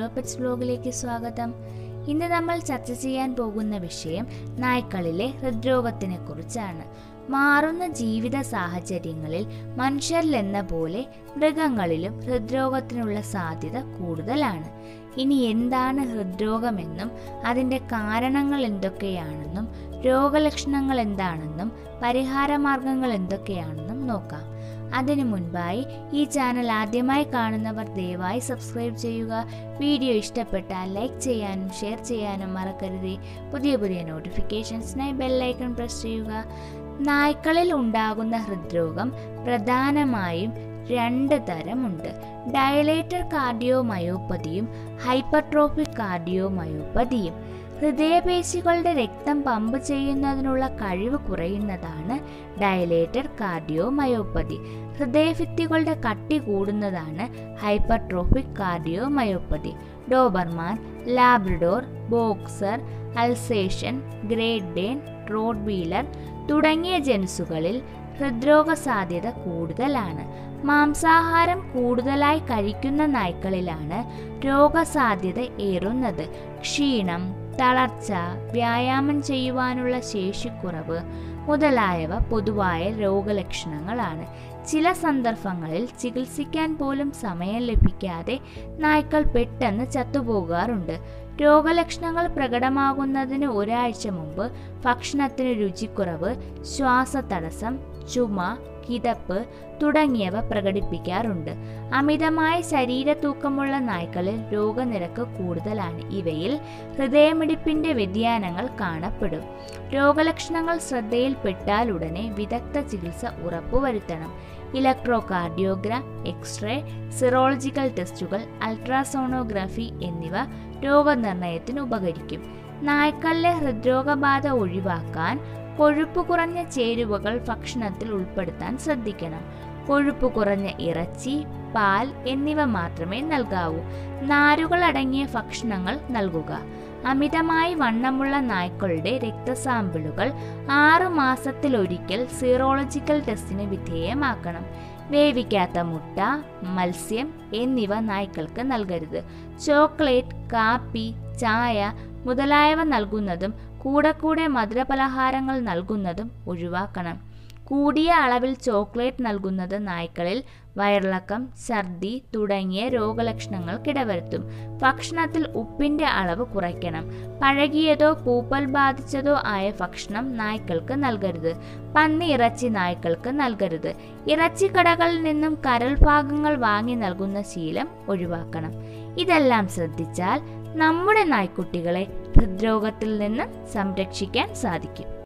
pets വ്ലോഗിലേക്ക് സ്വാഗതം ഇന്ന് നമ്മൾ ചർച്ച ചെയ്യാൻ പോകുന്ന വിഷയം നായ്ക്കളിലെ ഹൃദ്രോഗത്തിനെ കുറിച്ചാണ് മാറുന്ന ജീവിത സാഹചര്യങ്ങളിൽ മനുഷ്യരിലെന്ന പോലെ മൃഗങ്ങളിലും ഹൃദ്രോഗത്തിനുള്ള സാധ്യത കൂടുതലാണ് ഇനി എന്താണ് ഹൃദ്രോഗമെന്നും അതിൻ്റെ കാരണങ്ങൾ എന്തൊക്കെയാണെന്നും രോഗലക്ഷണങ്ങൾ എന്താണെന്നും പരിഹാരമാർഗങ്ങൾ എന്തൊക്കെയാണെന്നും നോക്കാം അതിനു മുൻപായി ഈ ചാനൽ ആദ്യമായി കാണുന്നവർ ദയവായി സബ്സ്ക്രൈബ് ചെയ്യുക വീഡിയോ ഇഷ്ടപ്പെട്ടാൽ ലൈക്ക് ചെയ്യാനും ഷെയർ ചെയ്യാനും മറക്കരുതേ പുതിയ പുതിയ നോട്ടിഫിക്കേഷൻസിനായി ബെല്ലൈക്കൺ പ്രസ് ചെയ്യുക നായ്ക്കളിൽ ഉണ്ടാകുന്ന ഹൃദ്രോഗം പ്രധാനമായും രണ്ട് തരമുണ്ട് ഡയലേറ്റർ കാർഡിയോമയോപ്പതിയും ഹൈപ്പർട്രോഫിക് കാർഡിയോമയോപ്പതിയും ഹൃദയപേശികളുടെ രക്തം പമ്പ് ചെയ്യുന്നതിനുള്ള കഴിവ് കുറയുന്നതാണ് ഡയലേറ്റർ കാർഡിയോമയോപ്പതി ഹൃദയഭിത്തികളുടെ കട്ടി കൂടുന്നതാണ് hypertrophic cardiomyopathy Doberman Labrador boxer Alsatian great Dane Rottweiler തുടങ്ങിയ ജനുസുകളിൽ ഹൃദ്രോഗ സാധ്യത കൂടുതലാണ് മാംസാഹാരം കൂടുതലായി കഴിക്കുന്ന നായ്ക്കളിലാണ് രോഗസാധ്യത ഏറുന്നത് ക്ഷീണം തളർച്ച വ്യായാമം ചെയ്യുവാനുള്ള ശേഷിക്കുറവ് മുതലായവ പൊതുവായ രോഗലക്ഷണങ്ങളാണ് ചില സന്ദർഭങ്ങളിൽ ചികിത്സിക്കാൻ പോലും സമയം ലഭിക്കാതെ നായ്ക്കൾ പെട്ടെന്ന് ചത്തുപോകാറുണ്ട് രോഗലക്ഷണങ്ങൾ പ്രകടമാകുന്നതിന് ഒരാഴ്ച മുമ്പ് ഭക്ഷണത്തിന് രുചിക്കുറവ് ശ്വാസതടസ്സം ചുമ കിതപ്പ് തുടങ്ങിയവ പ്രകടിപ്പിക്കാറുണ്ട് അമിതമായ ശരീരതൂക്കമുള്ള നായ്ക്കളിൽ രോഗനിരക്ക് കൂടുതലാണ് ഇവയിൽ ഹൃദയമിടിപ്പിന്റെ വ്യതിയാനങ്ങൾ കാണപ്പെടും രോഗലക്ഷണങ്ങൾ ശ്രദ്ധയിൽപ്പെട്ടാൽ ഉടനെ വിദഗ്ധ ചികിത്സ ഉറപ്പുവരുത്തണം ഇലക്ട്രോകാർഡിയോഗ്രാം എക്സ്റേ സിറോളജിക്കൽ ടെസ്റ്റുകൾ അൾട്രാസോണോഗ്രാഫി എന്നിവ രോഗനിർണയത്തിന് ഉപകരിക്കും നായ്ക്കളിലെ ഹൃദ്രോഗബാധ ഒഴിവാക്കാൻ കൊഴുപ്പ് കുറഞ്ഞ ചേരുവകൾ ഭക്ഷണത്തിൽ ഉൾപ്പെടുത്താൻ ശ്രദ്ധിക്കണം കൊഴുപ്പ് കുറഞ്ഞ ഇറച്ചി പാൽ എന്നിവ മാത്രമേ നൽകാവൂ നാരുകൾ അടങ്ങിയ ഭക്ഷണങ്ങൾ നൽകുക അമിതമായി വണ്ണമുള്ള നായ്ക്കളുടെ രക്തസാമ്പിളുകൾ ആറു മാസത്തിലൊരിക്കൽ സീറോളജിക്കൽ ടെസ്റ്റിന് വിധേയമാക്കണം വേവിക്കാത്ത മുട്ട മത്സ്യം എന്നിവ നായ്ക്കൾക്ക് നൽകരുത് ചോക്ലേറ്റ് കാപ്പി ചായ മുതലായവ നൽകുന്നതും കൂടെ കൂടെ മധുരപലഹാരങ്ങൾ നൽകുന്നതും ഒഴിവാക്കണം കൂടിയ അളവിൽ ചോക്ലേറ്റ് നൽകുന്നത് നായ്ക്കളിൽ വയറിളക്കം ഛർദി തുടങ്ങിയ രോഗലക്ഷണങ്ങൾക്കിടവരുത്തും ഭക്ഷണത്തിൽ ഉപ്പിന്റെ അളവ് കുറയ്ക്കണം പഴകിയതോ പൂപ്പൽ ബാധിച്ചതോ ആയ ഭക്ഷണം നായ്ക്കൾക്ക് നൽകരുത് പന്നി ഇറച്ചി നായ്ക്കൾക്ക് നൽകരുത് ഇറച്ചിക്കടകളിൽ നിന്നും കരൾ ഭാഗങ്ങൾ വാങ്ങി നൽകുന്ന ശീലം ഒഴിവാക്കണം ഇതെല്ലാം ശ്രദ്ധിച്ചാൽ നമ്മുടെ നായ്ക്കുട്ടികളെ ഹൃദ്രോഗത്തിൽ നിന്ന് സംരക്ഷിക്കാൻ സാധിക്കും